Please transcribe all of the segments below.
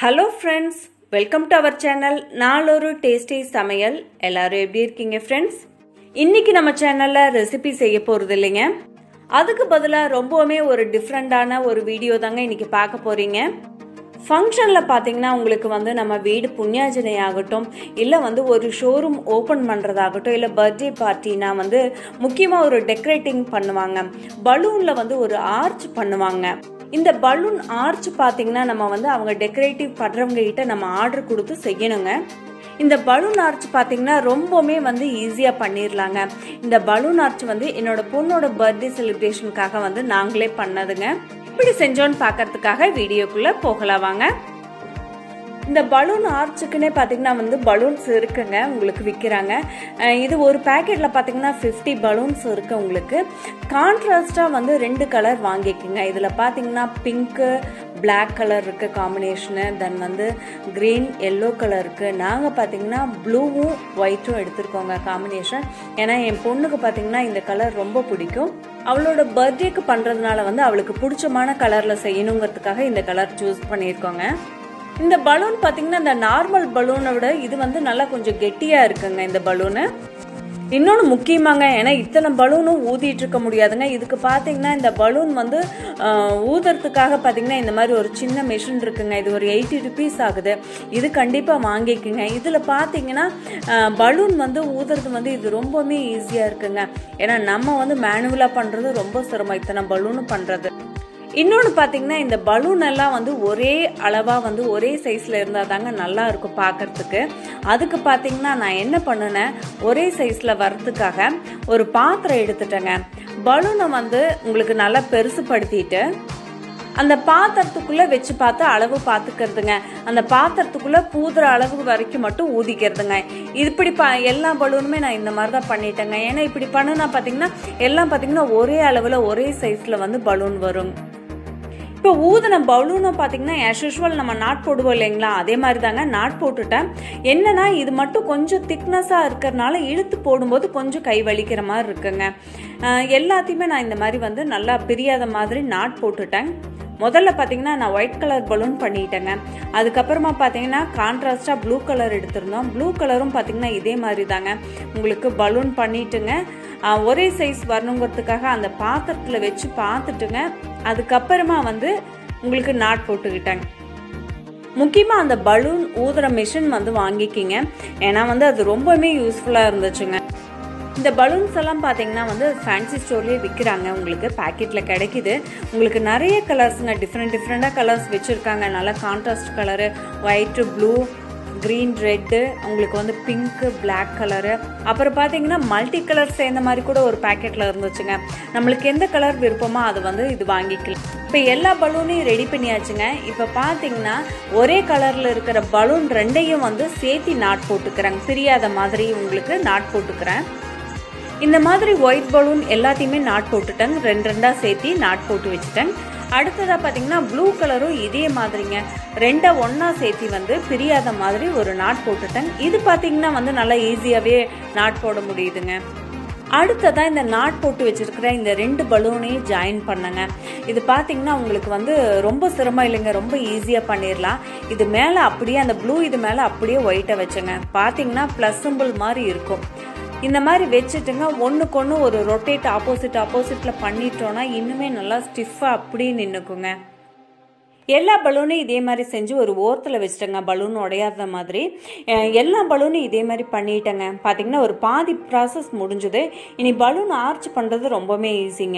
hello friends welcome to our channel நாளொரு tasty சமையல் எல்லாரும் எப்படி இருக்கீங்க ஃப்ரெண்ட்ஸ் இன்னைக்கு நம்ம சேனல்ல ரெசிபி செய்ய போறது இல்லைங்க அதுக்கு பதிலாக ரொம்பவுமே ஒரு டிஃப்ரெண்டான ஒரு வீடியோ தாங்க இன்னைக்கு பார்க்க போறீங்க ஃபங்க்ஷனில் பார்த்தீங்கன்னா உங்களுக்கு வந்து நம்ம வீடு புண்ணியாஜனை ஆகட்டும் இல்லை வந்து ஒரு ஷோரூம் ஓப்பன் பண்ணுறதாகட்டும் இல்லை பர்த்டே பார்ட்டினா வந்து முக்கியமாக ஒரு டெக்கரேட்டிங் பண்ணுவாங்க பலூனில் வந்து ஒரு ஆர்ச் பண்ணுவாங்க இந்த பலூன் ஆர்ச் பார்த்தீங்கன்னா நம்ம வந்து அவங்க டெக்கரேட்டிவ் பண்ணுறவங்க கிட்ட நம்ம ஆர்டர் கொடுத்து செய்யணுங்க இந்த பலூன் ஆர்ச் பார்த்தீங்கன்னா ரொம்பவுமே வந்து ஈஸியாக பண்ணிடலாங்க இந்த பலூன் ஆர்ச் வந்து என்னோட பொண்ணோட பர்த்டே செலிப்ரேஷனுக்காக வந்து நாங்களே பண்ணதுங்க எப்படி செஞ்சோன்னு பார்க்கறதுக்காக வீடியோக்குள்ளே போகலாம் வாங்க இந்த பலூன் ஆர்ச்சுக்குன்னே பார்த்தீங்கன்னா வந்து பலூன்ஸ் இருக்குங்க உங்களுக்கு விற்கிறாங்க இது ஒரு பேக்கெட்டில் பார்த்தீங்கன்னா ஃபிஃப்டி பலூன்ஸ் இருக்குது உங்களுக்கு கான்ட்ராஸ்டாக வந்து ரெண்டு கலர் வாங்கிக்கோங்க இதில் பார்த்தீங்கன்னா பிங்க்கு பிளாக் கலர் இருக்குது காம்பினேஷனு தென் வந்து க்ரீன் எல்லோ கலர் இருக்குது நாங்கள் பார்த்தீங்கன்னா ப்ளூவும் ஒயிட்டும் எடுத்திருக்கோங்க காம்பினேஷன் ஏன்னா என் பொண்ணுக்கு பார்த்தீங்கன்னா இந்த கலர் ரொம்ப பிடிக்கும் அவளோட பர்த்டேக்கு பண்ணுறதுனால வந்து அவளுக்கு பிடிச்சமான கலரில் செய்யணுங்கிறதுக்காக இந்த கலர் சூஸ் பண்ணியிருக்கோங்க இந்த பலூன் பார்த்தீங்கன்னா இந்த நார்மல் பலூனை விட இது வந்து நல்லா கொஞ்சம் கெட்டியாக இருக்குங்க இந்த பலூனு இன்னொன்று முக்கியமாங்க ஏன்னா இத்தனை பலூனும் ஊதிட்டு இருக்க முடியாதுங்க இதுக்கு பார்த்தீங்கன்னா இந்த பலூன் வந்து ஊதுறதுக்காக பார்த்தீங்கன்னா இந்த மாதிரி ஒரு சின்ன மிஷின் இருக்குங்க இது ஒரு எயிட்டி ருபீஸ் ஆகுது இது கண்டிப்பாக வாங்கிக்குங்க இதில் பார்த்தீங்கன்னா பலூன் வந்து ஊதுறது வந்து இது ரொம்பவுமே ஈஸியாக இருக்குங்க ஏன்னா நம்ம வந்து மேனுவலாக பண்ணுறது ரொம்ப சிரமம் இத்தனை பலூனு பண்ணுறது இன்னொன்று பார்த்தீங்கன்னா இந்த பலூன் எல்லாம் வந்து ஒரே அளவாக வந்து ஒரே சைஸில் இருந்தால் தாங்க நல்லா இருக்கும் பார்க்கறதுக்கு அதுக்கு பார்த்தீங்கன்னா நான் என்ன பண்ணினேன் ஒரே சைஸில் வரத்துக்காக ஒரு பாத்திரம் எடுத்துட்டேங்க பலூனை வந்து உங்களுக்கு நல்லா பெருசுப்படுத்திட்டு அந்த பாத்திரத்துக்குள்ளே வச்சு பார்த்து அளவு பார்த்துக்கிறதுங்க அந்த பாத்திரத்துக்குள்ளே பூதுற அளவு வரைக்கும் மட்டும் ஊதிக்கிறதுங்க இப்படி ப எல்லா பலூனுமே நான் இந்த மாதிரி தான் பண்ணிட்டேங்க ஏன்னா இப்படி பண்ணுனா பார்த்தீங்கன்னா எல்லாம் பார்த்தீங்கன்னா ஒரே அளவில் ஒரே சைஸில் வந்து பலூன் வரும் இப்போ ஊதின பலூனை பார்த்தீங்கன்னா ஆஸ் யூஷுவல் நம்ம நாட் போடுவோம் இல்லைங்களா அதே மாதிரி தாங்க நாட் போட்டுட்டேன் என்னன்னா இது மட்டும் கொஞ்சம் திக்னஸாக இருக்கிறனால இழுத்து போடும்போது கொஞ்சம் கை வலிக்கிற மாதிரி இருக்குங்க எல்லாத்தையுமே நான் இந்த மாதிரி வந்து நல்லா பிரியாத மாதிரி நாட் போட்டுட்டேன் முதல்ல பார்த்தீங்கன்னா நான் ஒயிட் கலர் பலூன் பண்ணிட்டேங்க அதுக்கப்புறமா பார்த்தீங்கன்னா கான்ட்ராஸ்டாக ப்ளூ கலர் எடுத்திருந்தோம் ப்ளூ கலரும் பார்த்தீங்கன்னா இதே மாதிரி தாங்க உங்களுக்கு பலூன் பண்ணிட்டுங்க ஒரே சைஸ் வரணுங்கிறதுக்காக அந்த பாத்திரத்தில் வச்சு பார்த்துட்டுங்க அதுக்கப்புறமா வந்து உங்களுக்கு நாட் போட்டுக்கிட்டேங்க முக்கியமாக அந்த பலூன் ஊதுற மிஷின் வந்து வாங்கிக்கிங்க ஏன்னா வந்து அது ரொம்பவுமே யூஸ்ஃபுல்லாக இருந்துச்சுங்க இந்த பலூன்ஸ் எல்லாம் பார்த்தீங்கன்னா வந்து ஃபேன்சி ஸ்டோர்லேயே விற்கிறாங்க உங்களுக்கு பேக்கெட்டில் கிடைக்குது உங்களுக்கு நிறைய கலர்ஸுங்க டிஃப்ரெண்ட் டிஃப்ரெண்ட்டாக கலர்ஸ் வச்சுருக்காங்க நல்லா contrast colour white blue green red உங்களுக்கு வந்து பிங்க்கு பிளாக் கலரு அப்புறம் பார்த்தீங்கன்னா மல்டி கலர் சேர்ந்த மாதிரி கூட ஒரு பேக்கெட்டில் இருந்துச்சுங்க நம்மளுக்கு எந்த கலர் விருப்பமோ அது வந்து இது வாங்கிக்கலாம் இப்போ எல்லா பலூனையும் ரெடி பண்ணியாச்சுங்க இப்போ பார்த்தீங்கன்னா ஒரே கலரில் இருக்கிற பலூன் ரெண்டையும் வந்து சேர்த்தி நாட் போட்டுக்கிறேங்க பிரியாத மாதிரி உங்களுக்கு நாட் போட்டுக்கிறேன் இந்த மாதிரி ஒயிட் பலூன் எல்லாத்தையுமே நாட் போட்டுட்டேங்க ரெண்டு ரெண்டாக சேர்த்தி நாட் போட்டு வச்சுட்டேன் அடுத்ததாக பார்த்தீங்கன்னா ப்ளூ கலரும் இதே மாதிரிங்க ரெண்டை ஒன்றா சேர்த்தி வந்து பிரியாத மாதிரி ஒரு நாட் போட்டுட்டேன் இது பார்த்தீங்கன்னா வந்து நல்லா ஈஸியாகவே நாட் போட முடியுதுங்க அடுத்ததாக இந்த நாட் போட்டு வச்சுருக்கிற இந்த ரெண்டு பலூனையும் ஜாயின் பண்ணுங்க இது பார்த்தீங்கன்னா உங்களுக்கு வந்து ரொம்ப சிரமம் இல்லைங்க ரொம்ப ஈஸியாக பண்ணிடலாம் இது மேலே அப்படியே அந்த ப்ளூ இது மேலே அப்படியே ஒயிட்டை வச்சுங்க பார்த்தீங்கன்னா ப்ளஸ் சிம்பிள் மாதிரி இருக்கும் இந்த மாதிரி வச்சுட்டுங்க ஒன்றுக்கு ஒன்று ஒரு ரொட்டேட் ஆப்போசிட் ஆப்போசிட்டில் பண்ணிட்டோன்னா இன்னுமே நல்லா ஸ்டிஃபாக அப்படியே நின்றுக்குங்க எல்லா பலூனும் இதே மாதிரி செஞ்சு ஒரு ஓரத்தில் வச்சுட்டேங்க பலூன் உடையாத மாதிரி எல்லா பலூனும் இதே மாதிரி பண்ணிட்டேங்க பார்த்தீங்கன்னா ஒரு பாதி ப்ராசஸ் முடிஞ்சுது இனி பலூன் ஆர்ச் பண்ணுறது ரொம்பவுமே ஈஸிங்க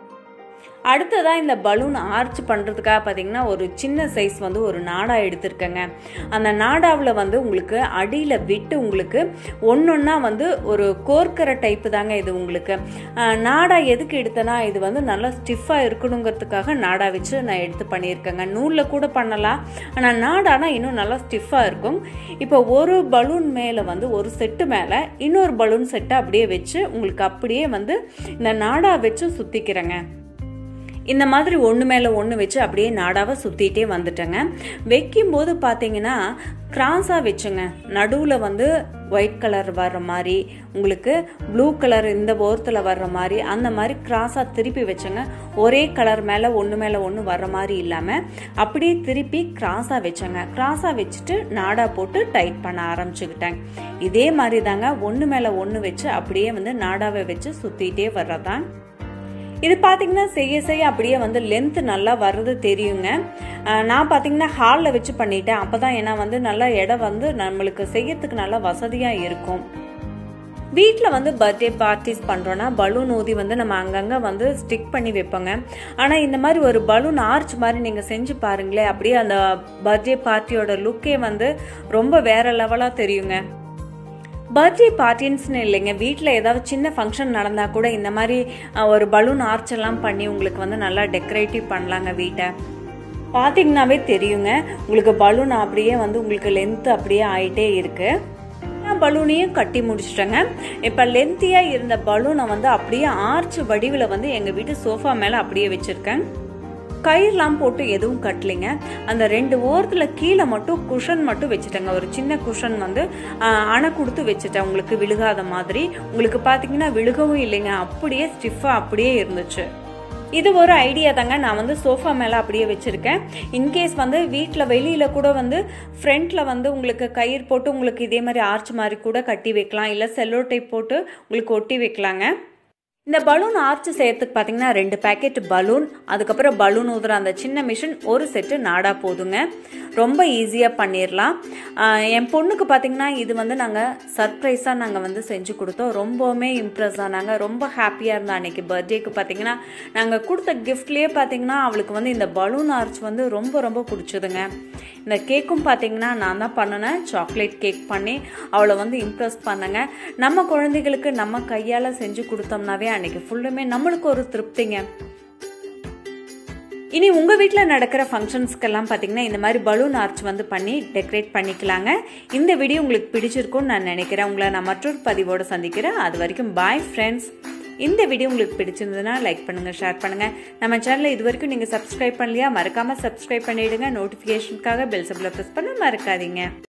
அடுத்ததாக இந்த பலூன் ஆர்ச் பண்ணுறதுக்காக பார்த்தீங்கன்னா ஒரு சின்ன சைஸ் வந்து ஒரு நாடா எடுத்திருக்கேங்க அந்த நாடாவில் வந்து உங்களுக்கு அடியில் விட்டு உங்களுக்கு ஒன்றொன்னா வந்து ஒரு கோர்க்கிற டைப்பு தாங்க இது உங்களுக்கு நாடா எதுக்கு எடுத்தேன்னா இது வந்து நல்லா ஸ்டிஃபாக இருக்கணுங்கிறதுக்காக நாடா வச்சு நான் எடுத்து பண்ணியிருக்கேங்க நூலில் கூட பண்ணலாம் ஆனால் நாடானா இன்னும் நல்லா ஸ்டிஃபாக இருக்கும் இப்போ ஒரு பலூன் மேலே வந்து ஒரு செட்டு மேலே இன்னொரு பலூன் செட்டை அப்படியே வச்சு உங்களுக்கு அப்படியே வந்து இந்த நாடா வச்சு சுற்றிக்கிறேங்க இந்த மாதிரி ஒன்று மேலே ஒன்று வச்சு அப்படியே நாடாவை சுற்றிட்டே வந்துட்டேங்க வைக்கும்போது பார்த்தீங்கன்னா கிராஸாக வச்சுங்க நடுவில் வந்து ஒயிட் கலர் வர்ற மாதிரி உங்களுக்கு ப்ளூ கலர் இந்த ஓரத்தில் வர்ற மாதிரி அந்த மாதிரி கிராஸாக திருப்பி வச்சுங்க ஒரே கலர் மேலே ஒன்று மேலே ஒன்று வர்ற மாதிரி இல்லாமல் அப்படியே திருப்பி கிராஸாக வச்சேங்க கிராஸாக வச்சுட்டு நாடா போட்டு டைட் பண்ண ஆரம்பிச்சுக்கிட்டேன் இதே மாதிரி தாங்க ஒன்று மேலே ஒன்று வச்சு அப்படியே வந்து நாடாவை வச்சு சுற்றிட்டே வர்றதான் இது பார்த்தீங்கன்னா செய்ய செய்ய அப்படியே வந்து லென்த் நல்லா வர்றது தெரியுங்க நான் பார்த்தீங்கன்னா ஹாலில் வச்சு பண்ணிட்டேன் அப்போ தான் ஏன்னா வந்து நல்லா இடம் வந்து நம்மளுக்கு செய்யறதுக்கு நல்லா வசதியாக இருக்கும் வீட்டில் வந்து பர்த்டே பார்ட்டிஸ் பண்ணுறோன்னா பலூன் ஊதி வந்து நம்ம அங்கங்கே வந்து ஸ்டிக் பண்ணி வைப்போங்க ஆனால் இந்த மாதிரி ஒரு பலூன் ஆர்ச் மாதிரி நீங்கள் செஞ்சு பாருங்களேன் அப்படியே அந்த பர்த்டே பார்ட்டியோட லுக்கே வந்து ரொம்ப வேற லெவலாக தெரியுங்க பர்த்டே பார்ட்டின்ஸ்னு இல்லைங்க வீட்டில் ஏதாவது சின்ன ஃபங்க்ஷன் நடந்தால் கூட இந்த மாதிரி ஒரு பலூன் ஆர்ச் எல்லாம் பண்ணி உங்களுக்கு வந்து நல்லா டெக்கரேட்டிவ் பண்ணலாங்க வீட்டை பார்த்தீங்கன்னாவே தெரியுங்க உங்களுக்கு பலூன் அப்படியே வந்து உங்களுக்கு லென்த் அப்படியே ஆயிட்டே இருக்கு பலூனையும் கட்டி முடிச்சிட்டேங்க இப்போ லென்த்தியாக இருந்த பலூனை வந்து அப்படியே ஆர்ச் வடிவில் வந்து எங்கள் வீட்டு சோஃபா மேலே அப்படியே வச்சுருக்கேன் கயிறுலாம் போட்டு எதுவும் கட்டலைங்க அந்த ரெண்டு ஓரத்தில் கீழே மட்டும் குஷன் மட்டும் வச்சுட்டேங்க ஒரு சின்ன குஷன் வந்து அணை கொடுத்து வச்சுட்டேன் உங்களுக்கு விழுகாத மாதிரி உங்களுக்கு பார்த்தீங்கன்னா விழுகவும் இல்லைங்க அப்படியே ஸ்டிஃபாக அப்படியே இருந்துச்சு இது ஒரு ஐடியா தாங்க நான் வந்து சோஃபா மேலே அப்படியே வச்சுருக்கேன் இன்கேஸ் வந்து வீட்டில் வெளியில் கூட வந்து ஃப்ரண்ட்டில் வந்து உங்களுக்கு கயிறு போட்டு உங்களுக்கு இதே மாதிரி ஆர்ச் மாதிரி கூட கட்டி வைக்கலாம் இல்லை செல்லோ டைப் போட்டு உங்களுக்கு ஒட்டி வைக்கலாங்க இந்த பலூன் ஆர்ச் செய்யறதுக்கு பார்த்தீங்கன்னா ரெண்டு பேக்கெட் பலூன் அதுக்கப்புறம் பலூன் ஊதுற அந்த சின்ன மிஷின் ஒரு செட்டு நாடா போதுங்க ரொம்ப ஈஸியாக பண்ணிடலாம் என் பொண்ணுக்கு பார்த்தீங்கன்னா இது வந்து நாங்கள் சர்ப்ரைஸாக நாங்கள் வந்து செஞ்சு கொடுத்தோம் ரொம்பவுமே இம்ப்ரெஸ் ஆனாங்க ரொம்ப ஹாப்பியாக இருந்தா அன்னைக்கு பர்த்டேக்கு பார்த்தீங்கன்னா நாங்கள் கொடுத்த கிஃப்ட்லேயே பார்த்தீங்கன்னா அவளுக்கு வந்து இந்த பலூன் ஆர்ச் வந்து ரொம்ப ரொம்ப பிடிச்சதுங்க இந்த கேக்கும் பார்த்தீங்கன்னா நான் தான் பண்ணினேன் சாக்லேட் கேக் பண்ணி அவளை வந்து இம்ப்ரெஸ் பண்ணேங்க நம்ம குழந்தைகளுக்கு நம்ம கையால் செஞ்சு கொடுத்தோம்னாவே அன்னைக்கு ஃபுல்லுமே நம்மளுக்கு ஒரு திருப்திங்க இனி உங்கள் வீட்டில் நடக்கிற ஃபங்க்ஷன்ஸ்க்கெல்லாம் பார்த்தீங்கன்னா இந்த மாதிரி பலூன் ஆர்ச் வந்து பண்ணி டெக்கரேட் பண்ணிக்கலாங்க இந்த வீடியோ உங்களுக்கு பிடிச்சிருக்கும்னு நான் நினைக்கிறேன் உங்களை நான் மற்றொரு பதிவோடு சந்திக்கிறேன் அது வரைக்கும் பாய் ஃப்ரெண்ட்ஸ் இந்த வீடியோ உங்களுக்கு பிடிச்சிருந்ததுன்னா லைக் பண்ணுங்கள் ஷேர் பண்ணுங்கள் நம்ம சேனலை இது வரைக்கும் நீங்கள் சப்ஸ்கிரைப் பண்ணலையா மறக்காமல் சப்ஸ்கிரைப் பண்ணிவிடுங்க நோட்டிஃபிகேஷனுக்காக பெல் சப்பில் ப்ரெஸ் பண்ண மறக்காதீங்க